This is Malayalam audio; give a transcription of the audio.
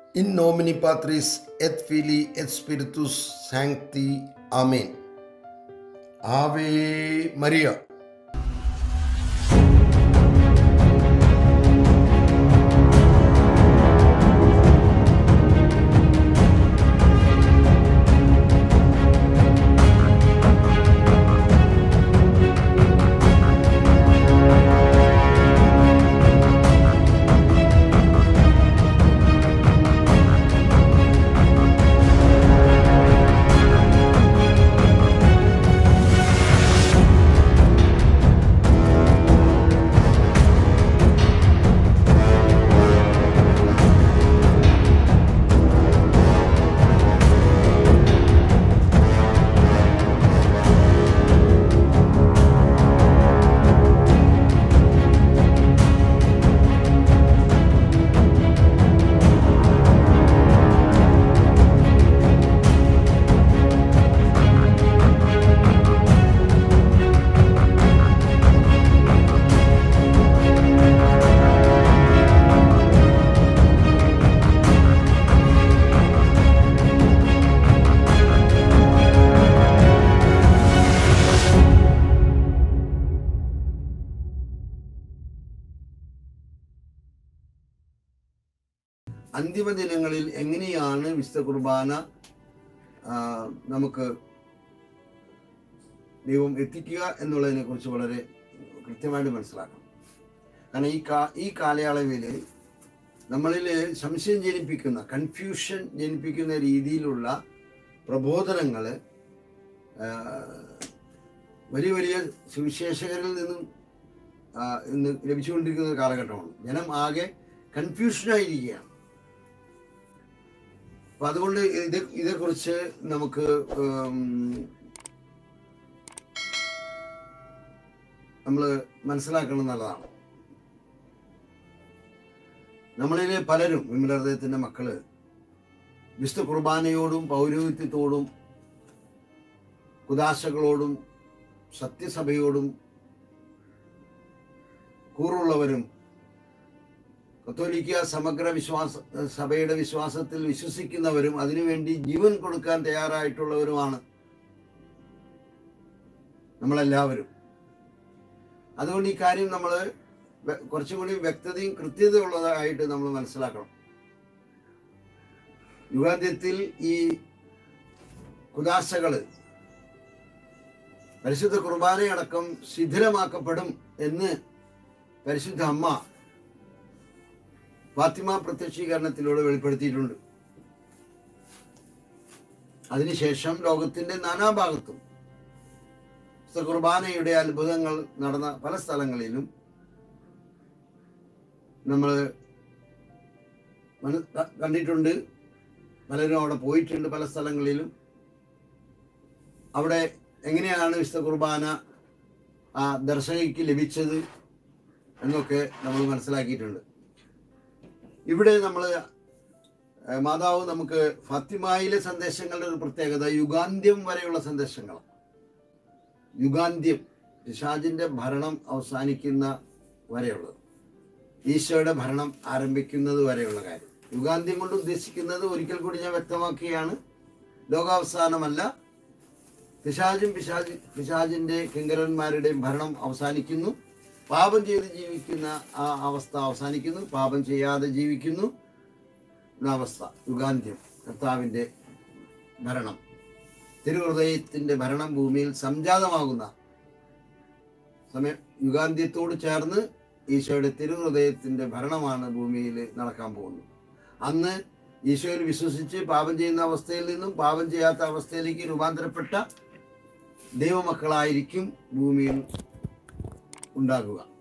In nomine Patris et Filii et Spiritus Sancti. Amen. Ave Maria. അന്തിമ ദിനങ്ങളിൽ എങ്ങനെയാണ് വിശുദ്ധ കുർബാന ആ, നമുക്ക് ദൈവം എത്തിക്കുക എന്നുള്ളതിനെ കുറിച്ച് വളരെ കൃത്യമായിട്ട് മനസ്സിലാക്കണം കാരണം ഈ കാ ഈ കാലയളവിൽ നമ്മളിൽ സംശയം ജനിപ്പിക്കുന്ന കൺഫ്യൂഷൻ ജനിപ്പിക്കുന്ന രീതിയിലുള്ള പ്രബോധനങ്ങൾ വലിയ വലിയ സുവിശേഷകരിൽ നിന്നും ആ, ഇന്ന് ലഭിച്ചുകൊണ്ടിരിക്കുന്ന ഒരു കാലഘട്ടമാണ് ജനം ആകെ കൺഫ്യൂഷനായിരിക്കുകയാണ് അപ്പൊ അതുകൊണ്ട് ഇത് ഇതേക്കുറിച്ച് നമുക്ക് നമ്മൾ മനസ്സിലാക്കണം എന്നുള്ളതാണ് നമ്മളിലെ പലരും വിമല ഹൃദയത്തിന്റെ മക്കള് വിശുദ്ധ കുർബാനയോടും പൗരോഹിത്യത്തോടും കുദാശകളോടും സത്യസഭയോടും കൂറുള്ളവരും കത്തോലിക്ക സമഗ്ര വിശ്വാസ സഭയുടെ വിശ്വാസത്തിൽ വിശ്വസിക്കുന്നവരും അതിനുവേണ്ടി ജീവൻ കൊടുക്കാൻ തയ്യാറായിട്ടുള്ളവരുമാണ് നമ്മളെല്ലാവരും അതുകൊണ്ട് ഈ കാര്യം നമ്മൾ കുറച്ചും കൂടി വ്യക്തതയും കൃത്യതയുള്ളതായിട്ട് നമ്മൾ മനസ്സിലാക്കണം യുഗാദ്യത്തിൽ ഈ കുദാശകള് പരിശുദ്ധ കുർബാനയടക്കം ശിഥിലമാക്കപ്പെടും എന്ന് പരിശുദ്ധ അമ്മ ഫാത്തിമ പ്രത്യക്ഷീകരണത്തിലൂടെ വെളിപ്പെടുത്തിയിട്ടുണ്ട് അതിനുശേഷം ലോകത്തിന്റെ നാനാഭാഗത്തും വിശുദ്ധ കുർബാനയുടെ അത്ഭുതങ്ങൾ നടന്ന പല സ്ഥലങ്ങളിലും നമ്മൾ കണ്ടിട്ടുണ്ട് പലരും അവിടെ പോയിട്ടുണ്ട് പല സ്ഥലങ്ങളിലും അവിടെ എങ്ങനെയാണ് വിശുദ്ധ കുർബാന ആ ദർശകയ്ക്ക് ലഭിച്ചത് എന്നൊക്കെ നമ്മൾ മനസ്സിലാക്കിയിട്ടുണ്ട് ഇവിടെ നമ്മൾ മാതാവ് നമുക്ക് ഫാത്തിമായിലെ സന്ദേശങ്ങളുടെ ഒരു പ്രത്യേകത യുഗാന്ത്യം വരെയുള്ള സന്ദേശങ്ങൾ യുഗാന്ത്യം പിശാജിന്റെ ഭരണം അവസാനിക്കുന്ന വരെയുള്ളത് ഈശോയുടെ ഭരണം ആരംഭിക്കുന്നത് വരെയുള്ള കാര്യം യുഗാന്ത്യം കൊണ്ട് ഉദ്ദേശിക്കുന്നത് ഒരിക്കൽ കൂടി ഞാൻ വ്യക്തമാക്കുകയാണ് ലോകാവസാനമല്ല പിശാജും പിശാജ് പിശാജിന്റെ കിങ്കരന്മാരുടെയും ഭരണം അവസാനിക്കുന്നു പാപം ചെയ്ത് ജീവിക്കുന്ന ആ അവസ്ഥ അവസാനിക്കുന്നു പാപം ചെയ്യാതെ ജീവിക്കുന്നു എന്ന അവസ്ഥ യുഗാന്ത്യം കർത്താവിൻ്റെ ഭരണം തിരുഹൃദയത്തിൻ്റെ ഭരണം ഭൂമിയിൽ സംജാതമാകുന്ന സമയം യുഗാന്ത്യത്തോട് ചേർന്ന് ഈശോയുടെ തിരുഹൃദയത്തിൻ്റെ ഭരണമാണ് ഭൂമിയിൽ നടക്കാൻ പോകുന്നത് അന്ന് ഈശോയിൽ വിശ്വസിച്ച് പാപം ചെയ്യുന്ന അവസ്ഥയിൽ നിന്നും പാപം ചെയ്യാത്ത അവസ്ഥയിലേക്ക് രൂപാന്തരപ്പെട്ട ദൈവമക്കളായിരിക്കും ഭൂമിയിൽ ഉണ്ടാകുക